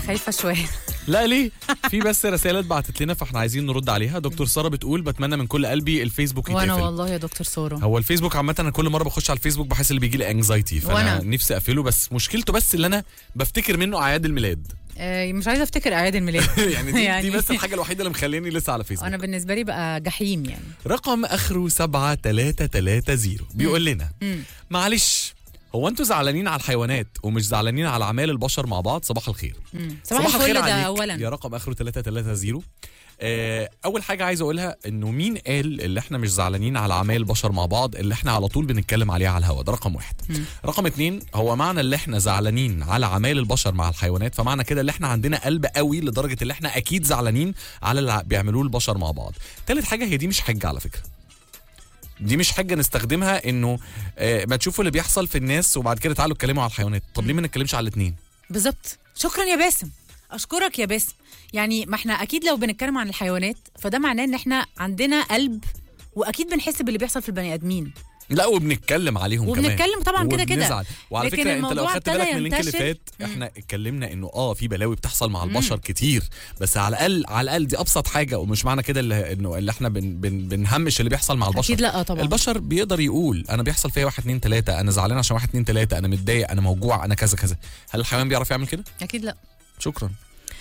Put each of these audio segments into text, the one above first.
خايفه شويه لا ليه في بس رسائل اتبعتت لنا فاحنا عايزين نرد عليها دكتور ساره بتقول بتمنى من كل قلبي الفيسبوك وانا يتقفل والله يا دكتور ساره هو الفيسبوك عامة انا كل مرة بخش على الفيسبوك بحس اللي بيجي لي انكزايتي فانا وأنا. نفسي اقفله بس مشكلته بس اللي انا بفتكر منه اعياد الميلاد آه، مش عايزه افتكر اعياد الميلاد يعني دي, يعني- دي بس الحاجة الوحيدة اللي مخليني لسه على فيسبوك انا بالنسبه لي بقى جحيم يعني رقم اخره 7330 بيقول لنا مم. معلش هو انتوا زعلانين على الحيوانات ومش زعلانين على اعمال البشر مع بعض صباح الخير مم. صباح الفل ده عليك اولا يا رقم اخره 330 آه، اول حاجه عايز اقولها انه مين قال اللي احنا مش زعلانين على اعمال البشر مع بعض اللي احنا على طول بنتكلم عليها على الهوا ده رقم واحد مم. رقم اتنين هو معنى اللي احنا زعلانين على اعمال البشر مع الحيوانات فمعنى كده اللي احنا عندنا قلب قوي لدرجه اللي احنا اكيد زعلانين على اللي بيعملوه البشر مع بعض تالت حاجه هي دي مش حجه على فكره دي مش حاجه نستخدمها انه آه، ما تشوفوا اللي بيحصل في الناس وبعد كده تعالوا اتكلموا على الحيوانات طب ليه ما نتكلمش على الاثنين بالظبط شكرا يا باسم اشكرك يا باسم يعني ما احنا اكيد لو بنتكلم عن الحيوانات فده معناه ان احنا عندنا قلب واكيد بنحس باللي بيحصل في البني ادمين لا وبنتكلم عليهم كمان وبنتكلم طبعا كده كده. وبنزعل. وعلى لكن فكره انت لو الموضوع خدت ابتدى بالك من اللينك اللي ينتشر. فات احنا اتكلمنا انه اه في بلاوي بتحصل مع البشر كتير بس على الاقل على الاقل دي ابسط حاجه ومش معنى كده اللي انه اللي احنا بن بن بنهمش اللي بيحصل مع البشر اكيد لا طبعا البشر بيقدر يقول انا بيحصل فيا واحد اتنين تلاته انا زعلان عشان واحد اتنين تلاته انا متضايق انا موجوع انا كذا كذا هل الحيوان بيعرف يعمل كده؟ اكيد لا شكرا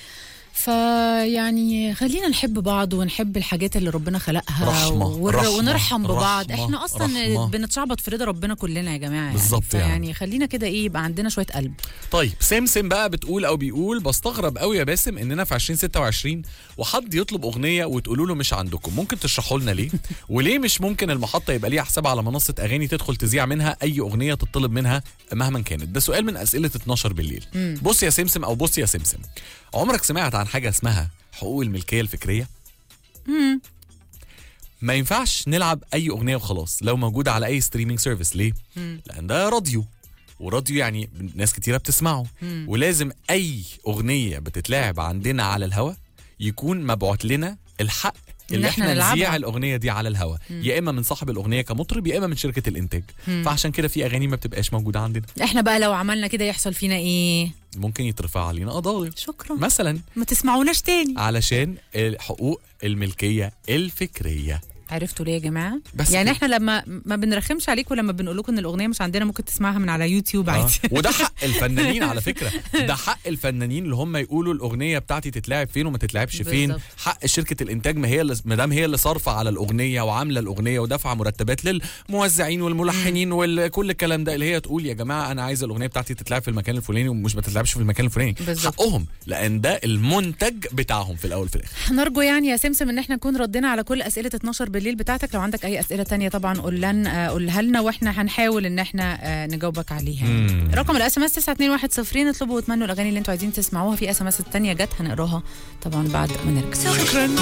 فيعني خلينا نحب بعض ونحب الحاجات اللي ربنا خلقها رحمة، ور- رحمة، ونرحم ببعض رحمة، احنا اصلا رحمة. بنتشعبط في رضا ربنا كلنا يا جماعه بالظبط يعني. يعني. يعني خلينا كده ايه يبقى عندنا شويه قلب طيب سمسم بقى بتقول او بيقول بستغرب قوي يا باسم اننا في 2026 وحد يطلب اغنيه وتقولوا له مش عندكم ممكن تشرحوا لنا ليه وليه مش ممكن المحطه يبقى ليها حساب على منصه اغاني تدخل تذيع منها اي اغنيه تطلب منها مهما كانت ده سؤال من اسئله 12 بالليل بص يا سمسم او بص يا سمسم عمرك سمعت عن حاجه اسمها حقوق الملكيه الفكريه مم. ما ينفعش نلعب اي اغنيه وخلاص لو موجوده على اي ستريمينج سيرفيس ليه مم. لان ده راديو وراديو يعني ناس كتيره بتسمعه مم. ولازم اي اغنيه بتتلعب عندنا على الهوا يكون مبعوت لنا الحق إن اللي إحنا احنا نلعبها. نذيع الاغنيه دي على الهوا يا اما من صاحب الاغنيه كمطرب يا اما من شركه الانتاج فعشان كده في اغاني ما بتبقاش موجوده عندنا احنا بقى لو عملنا كده يحصل فينا ايه ممكن يترفع علينا قضايا شكرا مثلا ما تسمعوناش تاني علشان حقوق الملكيه الفكريه عرفتوا ليه يا جماعه بس يعني كده. احنا لما ما بنرخمش عليكم لما بنقول لكم ان الاغنيه مش عندنا ممكن تسمعها من على يوتيوب آه. عادي وده حق الفنانين على فكره ده حق الفنانين اللي هم يقولوا الاغنيه بتاعتي تتلعب فين وما تتلعبش فين بالظبط. حق شركه الانتاج ما هي اللي ما دام هي اللي صارفه على الاغنيه وعامله الاغنيه ودافعه مرتبات للموزعين والملحنين وكل الكلام ده اللي هي تقول يا جماعه انا عايزه الاغنيه بتاعتي تتلعب في المكان الفلاني ومش ما تتلعبش في المكان الفلاني بالظبط. حقهم لان ده المنتج بتاعهم في الاول في الاخر نرجو يعني يا سمسم ان احنا نكون ردينا على كل اسئله 12 بالليل بتاعتك لو عندك اي اسئله تانية طبعا قول لنا قولها لنا واحنا هنحاول ان احنا آه، نجاوبك عليها مم. رقم الاس ام اس 92110 اطلبوا واتمنوا الاغاني اللي انتوا عايزين تسمعوها في اس ام اس الثانيه جت هنقراها طبعا بعد ما نرجع شكرا